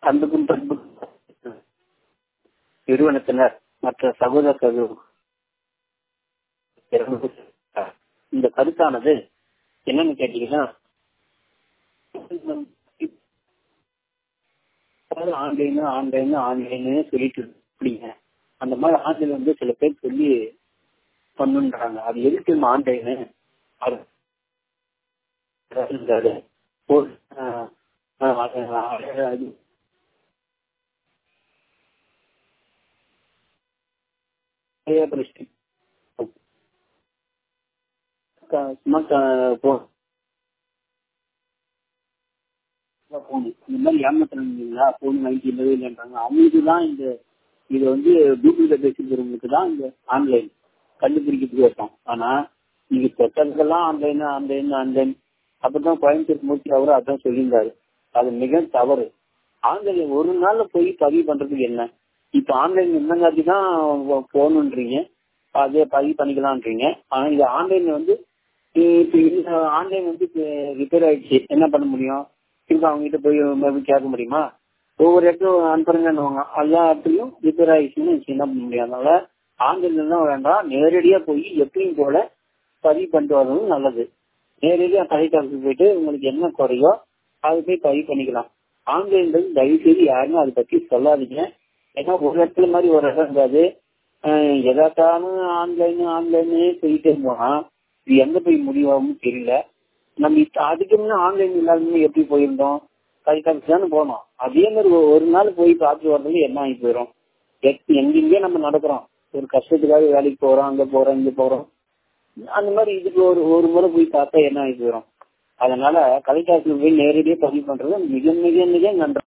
அன்புக்கும் பண்புக்கும் நிறுவனத்தினர் மற்ற சகோதர சகோ இந்த கருத்தானது என்னன்னு கேட்டீங்கன்னா ஆன்லைன் ஆன்லைன் ஆன்லைன் சொல்லிட்டு இருப்பீங்க அந்த மாதிரி ஆன்லைன் வந்து சில பேர் சொல்லி பண்ணுன்றாங்க அது எதுக்கு ஆன்லைனு அது இந்த மாதிரி ஏமாத்துறாங்களா போன் வாங்கி இல்லவே இல்லைன்றாங்க அவங்களுக்கு தான் இந்த இது வந்து கூகுள்ல பேசிக்கிறவங்களுக்கு தான் இந்த ஆன்லைன் கண்டுபிடிக்கிறதுக்கு வைப்போம் ஆனா நீங்க தொட்டதுக்கெல்லாம் ஆன்லைன் ஆன்லைன் ஆன்லைன் அப்பதான் கோயம்புத்தூர் மூர்த்தி அவரும் அதான் சொல்லியிருந்தாரு அது மிக தவறு ஆன்லைன் ஒரு நாள்ல போய் பதிவு பண்றதுக்கு என்ன இப்ப ஆன்லைன் என்னங்காட்டி தான் போகணுன்றீங்க அதே பதிவு பண்ணிக்கலாம்ன்றீங்க ஆனா இது ஆன்லைன் வந்து ஆன்லைன் வந்து ரிப்பேர் ஆயிடுச்சு என்ன பண்ண முடியும் திரும்ப அவங்க கிட்ட போய் கேட்க முடியுமா ஒவ்வொரு இடத்துல அனுப்புறேன்னு எல்லா இடத்துலயும் ரிப்பேர் ஆயிடுச்சுன்னு என்ன பண்ண முடியும் அதனால ஆன்லைன்ல தான் வேண்டாம் நேரடியா போய் எப்பயும் போல பதிவு பண்ணிட்டு வரணும் நல்லது நேரடியா கலெக்டர் ஆஃபீஸ் போயிட்டு உங்களுக்கு என்ன குறையோ அது போய் பதிவு பண்ணிக்கலாம் ஆன்லைன்ல தயவு செய்து யாருமே அதை பத்தி சொல்லாதீங்க ஏன்னா ஒரு இடத்துல மாதிரி ஒரு இடம் இருக்காது எதாத்தாலும் ஆன்லைன் ஆன்லைன் சொல்லிட்டே போனா இது எங்க போய் முடிவாகும் தெரியல நம்ம இப்ப அதுக்கு முன்ன ஆன்லைன் இல்லாத எப்படி போயிருந்தோம் கலெக்டர் ஆஃபீஸ் தானே போனோம் அதே மாதிரி ஒரு நாள் போய் பார்த்து வர்றது என்ன ஆகி போயிடும் எங்கெங்கே நம்ம நடக்கிறோம் ஒரு கஷ்டத்துக்காக வேலைக்கு போறோம் அங்க போறோம் இங்க போறோம் அந்த மாதிரி இதுக்கு ஒரு ஒரு முறை போய் பார்த்தா என்ன ஆகி போயிடும் அதனால கலெக்டர் ஆஃபீஸ் போய் நேரடியாக பதிவு பண்றது மிக மிக மிக நன்றி